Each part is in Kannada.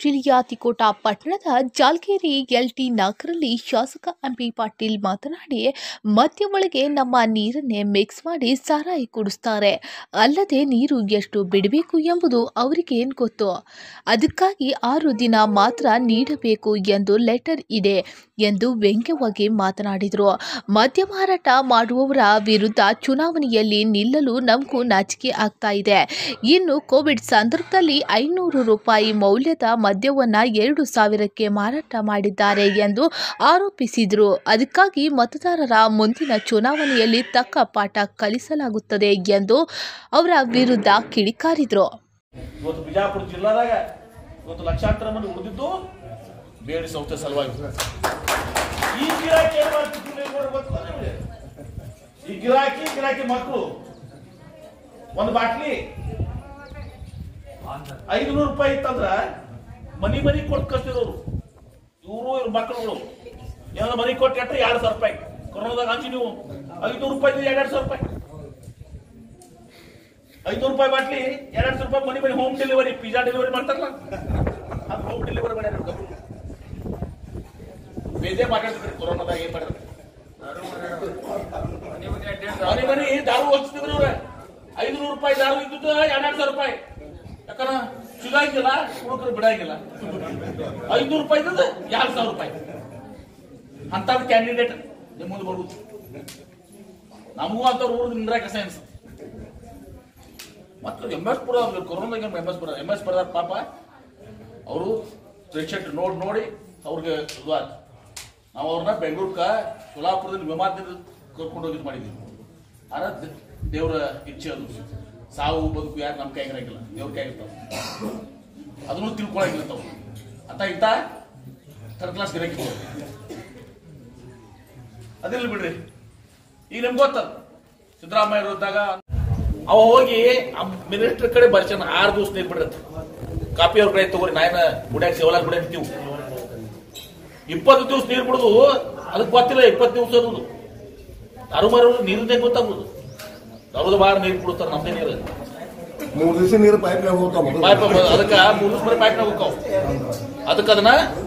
ಜಿಲ್ಲೆಯ ತಿಕೋಟ ಪಟ್ಟಣದ ಜಾಲ್ಕೇರಿ ಎಲ್ಟಿ ನಾಲ್ಕರಲ್ಲಿ ಶಾಸಕ ಎಂಪಿ ಪಾಟೀಲ್ ಮಾತನಾಡಿ ಮದ್ಯ ಒಳಗೆ ನಮ್ಮ ನೀರನ್ನೇ ಮಿಕ್ಸ್ ಮಾಡಿ ಸಾರಾಯಿ ಕುಡಿಸ್ತಾರೆ ಅಲ್ಲದೆ ನೀರು ಎಷ್ಟು ಬಿಡಬೇಕು ಎಂಬುದು ಅವರಿಗೆ ಏನು ಗೊತ್ತು ಅದಕ್ಕಾಗಿ ಆರು ದಿನ ಮಾತ್ರ ನೀಡಬೇಕು ಎಂದು ಲೆಟರ್ ಇದೆ ಎಂದು ವ್ಯಂಗ್ಯವಾಗಿ ಮಾತನಾಡಿದರು ಮದ್ಯ ಮಾರಾಟ ಮಾಡುವವರ ವಿರುದ್ಧ ಚುನಾವಣೆಯಲ್ಲಿ ನಿಲ್ಲಲು ನಮಗೂ ನಾಚಿಕೆ ಆಗ್ತಾ ಇದೆ ಇನ್ನು ಕೋವಿಡ್ ಸಂದರ್ಭದಲ್ಲಿ ಐನೂರು ರೂಪಾಯಿ ಮೌಲ್ಯದ ಮದ್ಯವನ್ನ ಎರಡು ಸಾವಿರಕ್ಕೆ ಮಾರಾಟ ಮಾಡಿದ್ದಾರೆ ಎಂದು ಆರೋಪಿಸಿದರು ಅದಕ್ಕಾಗಿ ಮತದಾರರ ಮುಂದಿನ ಚುನಾವಣೆಯಲ್ಲಿ ತಕ್ಕ ಪಾಠ ಕಲಿಸಲಾಗುತ್ತದೆ ಎಂದು ಅವರ ವಿರುದ್ಧ ಕಿಡಿಕಾರಿದರು ಇವತ್ತು ಬಿಜಾಪುರ ಜಿಲ್ಲಾದಾಗ ಇವತ್ತು ಲಕ್ಷಾಂತರ ಮಂದಿ ಉಳಿದಿದ್ದು ಬೇಡಿ ಸಂಸ್ಥೆ ಸಲುವಾಗಿ ಈ ಗಿರಾಕಿ ಏನ್ ಮಾಡ್ತಿದ್ರು ನೀವು ನೋಡಿ ಗೊತ್ತಾ ನಿಮ್ಗೆ? ಈ ಗಿರಾಕಿ ಗಿರಾಕಿ ಮಕ್ಕಳು ಒಂದು ಬಾಟ್ಲಿ ಐದುನೂರು ರೂಪಾಯಿ ಇತ್ತಂದ್ರ ಮನಿ ಮನಿ ಕೊಟ್ಟು ಕಳ್ಸಿರೋರು ಇವರು ಇವ್ರ ಮಕ್ಕಳುಗಳು ಏನೋ ಮನಿ ಕೊಟ್ಟು ಎಟ್ರೆ ಎರಡು ಸಾವಿರ ರೂಪಾಯಿ ಕೊರೋನಾದಾಗ ಹಂಚಿ ನೀವು ಐನೂರು ರೂಪಾಯಿ ಎರಡು ಸಾವಿರ ರೂಪಾಯಿ ಐನೂರು ರೂಪಾಯಿ ಬಾಟ್ಲಿ ಎರಡು ಸಾವಿರ ರೂಪಾಯಿ money money home delivery pizza delivery ಮಾಡ್ತಾರಲ್ಲ ಅದು ಹೋಮ್ ಡೆಲಿವರಿ ಮಾಡ್ಯಾರ ಗಬ್ರು. ಬೇಜೆ ಮಾತಾಡ್ತಿದ್ರಿ ಕೊರೋನಾದಾಗ ಏನ್ ಮಾಡ್ಯಾರ ಮನಿ ಮನಿ ದಾರು ಹಚ್ತಿದ್ರು ಅವ್ರ ಐದುನೂರು ರೂಪಾಯಿ ದಾರು ಇದ್ದಿದ್ದು ಎರಡೆರಡು ಸಾವಿರ ರೂಪಾಯಿ ಯಾಕಂದ್ರ ಸಿಗಂಗಿಲ್ಲ ಹುಡುಗರು ಬಿಡಂಗಿಲ್ಲ ಐನೂರು ರೂಪಾಯಿ ಇದ್ದದ್ದು ಎರಡು ಸಾವಿರ ರೂಪಾಯಿ ಅಂತ ಕ್ಯಾಂಡಿಡೇಟ್ ನಿಮ್ಮ ಮುಂದೆ ಬರ್ಬೋದು ನಮಗೂ ಅಂತ ಊರು ನಿಂದ್ರಾಕ ಸೈನ್ಸ್ ಮತ್ತು ಎಂ ಎಸ್ ಪುರ ಕೊರೋನಾದಾಗ M S Pura M S ಪುರದ ಪಾಪ ಅವರು ಪೇಷಂಟ್ ನೋಡಿ ನೋಡಿ ಅವ್ರಿಗೆ ಇದು ಆಯ್ತು ನಾವು ಅವ್ರನ್ನ ಬೆಂಗಳೂರ್ಕ ಸೋಲಾಪುರದಲ್ಲಿ ವಿಮಾನದಿಂದ ಕರ್ಕೊಂಡು ಹೋಗಿದ್ದು ಮಾಡಿದ್ವಿ ಆದ್ರೆ ದೇ- ದೇವ್ರ ಇಚ್ಛೆ ಅದು ಸಾವು ಬದುಕು ಯಾರು ನಮ್ಮ ಕೈಗೆ ಇರಂಗಿಲ್ಲ ದೇವ್ರ ಕೈ ಇರ್ತಾವ ಅದನ್ನು ತಿಳ್ಕೊಳಂಗಿಲ್ಲ ತಾವು ಅಂತ ಇಂತ ಥರ್ಡ್ ಕ್ಲಾಸ್ ಗಿರಕಿ ಅದಿಲ್ಲ ಬಿಡ್ರಿ ಈಗ ನಿಮ್ಗೆ ಗೊತ್ತದ ಸಿದ್ದರಾಮಯ್ಯ ಇದ್ದಾಗ ಅವ ಹೋಗಿ ಮಿನಿಸ್ಟರ್ ಕಡೆ ಬರ್ಸನ ಆರು ದಿವಸ ನೀರು ಬಿಡ್ರತ್ತ ಕಾಪಿ ಅವ್ರ ಕಡೆ ತಗೋರಿ ನಾಯನ ಗುಡ್ಯಾಗ ಸೇವಲ ಗುಡ್ಯಾಗ ನಿಂತೀವಿ ಇಪ್ಪತ್ತು ದಿವಸ ನೀರು ಬಿಡುದು ಅದಕ್ಕೆ ಗೊತ್ತಿಲ್ಲ ಇಪ್ಪತ್ತು ದಿವಸ ಅದು ಯಾರು ಮಾರು ನೀರಿಂದ ಗೊತ್ತಾಗುದು ಅವ್ರದ್ದು ಬಾರ ನೀರು ಬಿಡುತ್ತಾರ ನಮ್ದೇ ನೀರು ಮೂರ್ ದಿವಸ ನೀರು ಪೈಪ್ ಹೋಗ್ತಾವ ಪೈಪ್ ಅದಕ್ಕೆ ಮೂರು ದಿವಸ ಬರೀ ಪೈಪ್ ಹೋಗ್ತಾವ ಅದಕ್ಕೆ ಅದನ್ನ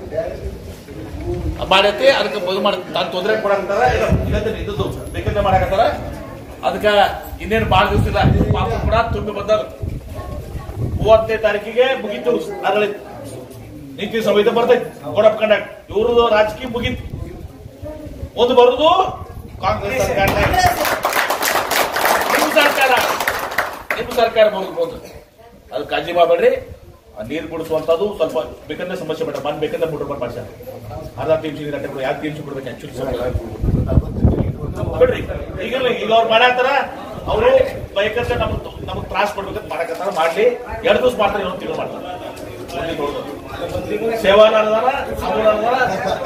ಮಾಡೈತಿ ಅದಕ್ಕೆ ಇದು ಮಾಡ ತಾನು ತೊಂದರೆ ಕೊಡಕತ್ತಾರ ಇದ್ದದ್ದು ಬೇಕಂತ ಮಾಡಕತ್ತಾರ ಅದಕ್ಕೆ ಇನ್ನೇನು ಭಾಳ ದಿವಸ ಇಲ್ಲ ಪಾಪ ಕೂಡ ತುಂಬಿ ಬಂದದ ಮೂವತ್ತನೇ ತಾರೀಕಿಗೆ ಮುಗೀತು ಆಗಲಿ ನೀತಿ ಸಂಹಿತೆ ಬರ್ತೈತಿ ಕೋಡ್ ಆಫ್ ಕಂಡಕ್ಟ್ ಇವ್ರದ್ದು ರಾಜಕೀಯ ಮುಗೀತು ಒಂದು ಬರುದು ಕಾಂಗ್ರೆಸ್ ಸರ್ಕಾರ ನಿಮ್ಮ ಸರ್ಕಾರ ನಿಮ್ಮ ಸರ್ಕಾರ ಬರುದು ಬಂದು ಅದು ಕಾಳಜಿ ಮಾಡಬೇಡ್ರಿ ಆ ನೀರು ಬಿಡಿಸುವಂತದ್ದು ಸ್ವಲ್ಪ ಬೇಕಂದ್ರೆ ಸಮಸ್ಯೆ ಬೇಡ ಮನ್ ಬೇಕಂದ್ರೆ ಬಿಡ್ರಿ ಬಂದ್ ಮಾಡ್ಸ್ಯಾರ ಅರ್ಧ ಟೀಮ್ಸ್ ಗಂಟೆ ಯಾಕೆ ಟೀಮ್ಸ್ ಬಿಡ್ಬೇಕು ಆಕ್ಚುಲಿ ಬಿಡ್ರಿ ಈಗಿರ್ಲಿ ಈಗ ಅವ್ರು ಮಾಡಾತಾರ ಅವರು ಬೇಕಂದ್ರೆ ನಮಗ್ ನಮಗ್ ತ್ರಾಸ ಕೊಡ್ಬೇಕಂತ ಮಾಡಕತ್ತಾರ ಮಾಡ್ಲಿ ಎರಡು ದಿವಸ ಮಾಡ್ತಾರೆ ಇನ್ನೊಂದು ತಿಂಗಳು ಮಾಡ್ತಾರೆ ಅಲ್ಲಿ ನೋಡ್ಬೋದು. ಸೇವಾ ಅದಾರ ಅವ್ರು ಅದಾರ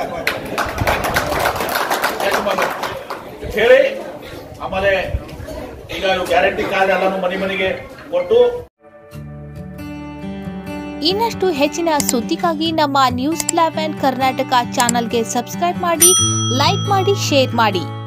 ಯಾಕೆ ಮಾಡ್ಬೇಕು? ಅಂತ ಹೇಳಿ ಆಮೇಲೆ ಈಗ ಗ್ಯಾರಂಟಿ ಕಾರ್ಡ್ ಎಲ್ಲಾನು ಮನೆ ಮನೆಗೆ ಕೊಟ್ಟು ಇನ್ನಷ್ಟು ಹೆಚ್ಚಿನ ಸುದ್ದಿಗಾಗಿ ನಮ್ಮ ನ್ಯೂಸ್ ಲೆವೆನ್ ಕರ್ನಾಟಕ ಚಾನಲ್ಗೆ ಸಬ್ಸ್ಕ್ರೈಬ್ ಮಾಡಿ ಲೈಕ್ ಮಾಡಿ ಶೇರ್ ಮಾಡಿ